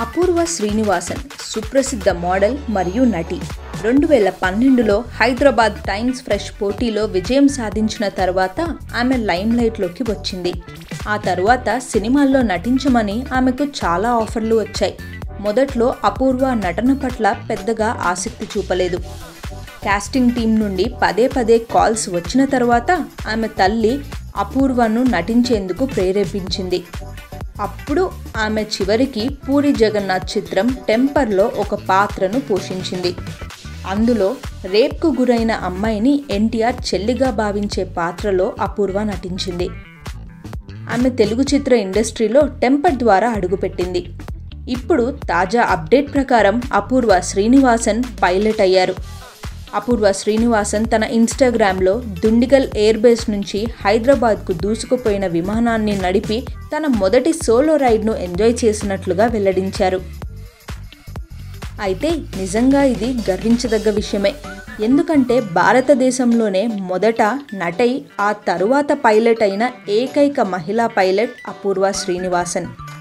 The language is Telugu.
అపూర్వ శ్రీనివాసన్ సుప్రసిద్ధ మోడల్ మరియు నటి రెండు వేల పన్నెండులో హైదరాబాద్ టైమ్స్ ఫ్రెష్ పోటీలో విజయం సాధించిన తర్వాత ఆమె లైమ్లైట్లోకి వచ్చింది ఆ తరువాత సినిమాల్లో నటించమని ఆమెకు చాలా ఆఫర్లు వచ్చాయి మొదట్లో అపూర్వ నటన పట్ల పెద్దగా ఆసక్తి చూపలేదు కాస్టింగ్ టీం నుండి పదే పదే కాల్స్ వచ్చిన తర్వాత ఆమె తల్లి అపూర్వను నటించేందుకు ప్రేరేపించింది అప్పుడు ఆమె చివరికి పూరి జగన్నాథ్ చిత్రం టెంపర్లో ఒక పాత్రను పోషించింది అందులో రేప్కు గురైన అమ్మాయిని ఎన్టీఆర్ చెల్లిగా భావించే పాత్రలో అపూర్వ నటించింది ఆమె తెలుగు చిత్ర ఇండస్ట్రీలో టెంపర్ ద్వారా అడుగుపెట్టింది ఇప్పుడు తాజా అప్డేట్ ప్రకారం అపూర్వ శ్రీనివాసన్ పైలట్ అయ్యారు అపూర్వ శ్రీనివాసన్ తన ఇన్స్టాగ్రామ్లో దుండిగల్ ఎయిర్ బేస్ నుంచి హైదరాబాద్కు దూసుకుపోయిన విమానాన్ని నడిపి తన మొదటి సోలో రైడ్ను ఎంజాయ్ చేసినట్లుగా వెల్లడించారు అయితే నిజంగా ఇది గర్వించదగ్గ విషయమే ఎందుకంటే భారతదేశంలోనే మొదట నటై ఆ తరువాత పైలట్ అయిన ఏకైక మహిళా పైలట్ అపూర్వ శ్రీనివాసన్